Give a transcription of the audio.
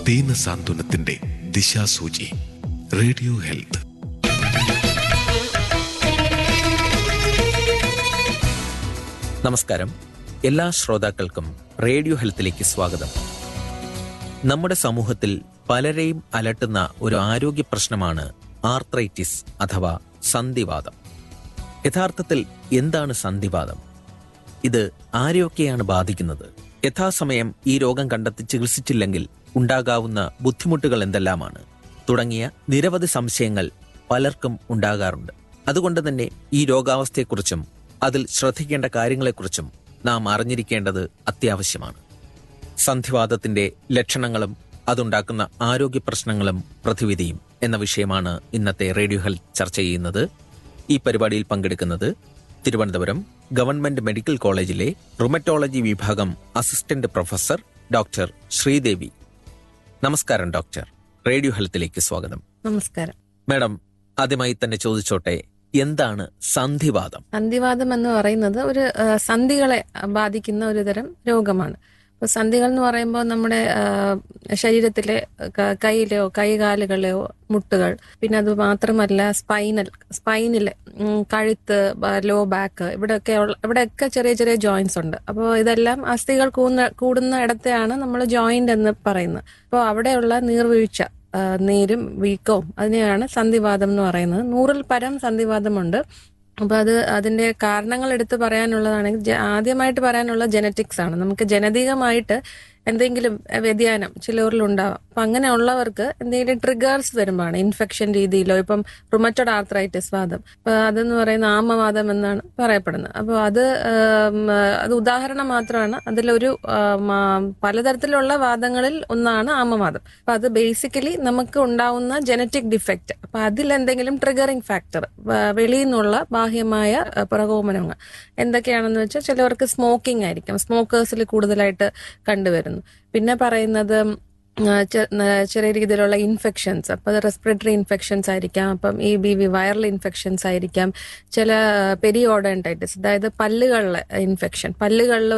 ദീന സാന്ത്വനത്തിന്റെ ദിശാസൂചി radio health നമസ്കാരം എല്ലാ ശ്രോതാക്കൾക്കും റേഡിയോ ഹെൽത്തിലേക്ക് സ്വാഗതം നമ്മുടെ സമൂഹത്തിൽ പലരെയും അലട്ടുന്ന ഒരു ആരോഗ്യ പ്രശ്നമാണ് ആർത്രൈറ്റിസ് അഥവാ സന്ധിവാദം യഥാർത്ഥത്തിൽ എന്താണ് സന്ധിവാദം ഇത് ആരെയൊക്കെയാണ് ബാധിക്കുന്നത് യഥാസമയം ഈ രോഗം കണ്ടെത്തി ചികിത്സിച്ചില്ലെങ്കിൽ ഉണ്ടാകാവുന്ന ബുദ്ധിമുട്ടുകൾ എന്തെല്ലാമാണ് തുടങ്ങിയ നിരവധി സംശയങ്ങൾ പലർക്കും ഉണ്ടാകാറുണ്ട് അതുകൊണ്ട് തന്നെ ഈ രോഗാവസ്ഥയെക്കുറിച്ചും അതിൽ ശ്രദ്ധിക്കേണ്ട കാര്യങ്ങളെക്കുറിച്ചും നാം അറിഞ്ഞിരിക്കേണ്ടത് അത്യാവശ്യമാണ് സന്ധിവാദത്തിന്റെ ലക്ഷണങ്ങളും അതുണ്ടാക്കുന്ന ആരോഗ്യ പ്രശ്നങ്ങളും പ്രതിവിധിയും എന്ന വിഷയമാണ് ഇന്നത്തെ റേഡിയോ ഹെൽത്ത് ചർച്ച ചെയ്യുന്നത് ഈ പരിപാടിയിൽ പങ്കെടുക്കുന്നത് തിരുവനന്തപുരം ഗവൺമെന്റ് മെഡിക്കൽ കോളേജിലെ റുമറ്റോളജി വിഭാഗം അസിസ്റ്റന്റ് പ്രൊഫസർ ഡോക്ടർ ശ്രീദേവി നമസ്കാരം ഡോക്ടർ റേഡിയോ ഹെൽത്തിലേക്ക് സ്വാഗതം നമസ്കാരം മാഡം ആദ്യമായി തന്നെ ചോദിച്ചോട്ടെ എന്താണ് സന്ധിവാദം സന്ധിവാദം എന്ന് പറയുന്നത് ഒരു ആ, സന്ധികളെ ബാധിക്കുന്ന ഒരു തരം രോഗമാണ് അപ്പൊ സന്ധികൾ എന്ന് പറയുമ്പോൾ നമ്മുടെ ആ, ശരീരത്തിലെ ക- കൈയിലെയോ കൈകാലുകളിലെയോ മുട്ടുകൾ പിന്നെ അത് മാത്രമല്ല സ്പൈനൽ സ്പൈനിലെ ഉം, കഴുത്ത് ലോ ബാക്ക് ഇവിടെയൊക്കെ ഉള്ള ഇവിടെയൊക്കെ ചെറിയ ചെറിയ ജോയിന്റ്സ് ഉണ്ട് അപ്പോൾ ഇതെല്ലാം അസ്ഥികൾ കൂടുന്ന കൂടുന്ന ഇടത്തെയാണ് നമ്മൾ ജോയിന്റ് എന്ന് പറയുന്നത് അപ്പോൾ അവിടെയുള്ള നീർവീഴ്ച ആ, നീരും വീക്കവും അതിനെയാണ് സന്ധിവാദം എന്ന് പറയുന്നത് നൂറിൽ പരം സന്ധിവാദമുണ്ട് അപ്പൊ അത് അതിന്റെ കാരണങ്ങൾ എടുത്ത് പറയാനുള്ളതാണെങ്കിൽ ജ- ആദ്യമായിട്ട് പറയാനുള്ള ജനറ്റിക്സ് ആണ് നമുക്ക് ജനതികമായിട്ട് എന്തെങ്കിലും വ്യതിയാനം ചിലവരിൽ ഉണ്ടാവാം അപ്പൊ അങ്ങനെ ഉള്ളവർക്ക് എന്തെങ്കിലും ട്രിഗേഴ്സ് വരുമ്പോഴാണ് ഇൻഫെക്ഷൻ രീതിയിലോ ഇപ്പം റുമറ്റോഡ് ആർത്രൈറ്റിസ് വാദം അപ്പൊ അതെന്ന് പറയുന്ന ആമവാദം എന്നാണ് പറയപ്പെടുന്നത് അപ്പോൾ അത് ഉം, അത് ഉദാഹരണം മാത്രമാണ് അതിലൊരു ഉം, ആ, പലതരത്തിലുള്ള വാദങ്ങളിൽ ഒന്നാണ് ആമവാദം അപ്പൊ അത് ബേസിക്കലി നമുക്ക് ഉണ്ടാവുന്ന ജനറ്റിക് ഡിഫക്റ്റ് അപ്പൊ അതിൽ എന്തെങ്കിലും ട്രിഗറിങ് ഫാക്ടർ വെളിയിൽ നിന്നുള്ള ബാഹ്യമായ ആ, പ്രകോപനങ്ങൾ എന്തൊക്കെയാണെന്ന് വെച്ചാൽ ചിലവർക്ക് സ്മോക്കിംഗ് ആയിരിക്കും സ്മോക്കേഴ്സിൽ കൂടുതലായിട്ട് കണ്ടുവരുന്നു പിന്നെ പറയുന്നത് ആ, ചെ- ന- ചെറിയ രീതിയിലുള്ള ഇൻഫെക്ഷൻസ് അപ്പൊ അത് റെസ്പിറേറ്ററി ഇൻഫെക്ഷൻസ് ആയിരിക്കാം അപ്പം ഈ ബി വി വൈറൽ ഇൻഫെക്ഷൻസ് ആയിരിക്കാം ചില പെരിയോഡൻറ്റൈറ്റിസ് അതായത് പല്ലുകളിലെ ഇൻഫെക്ഷൻ പല്ലുകളിൽ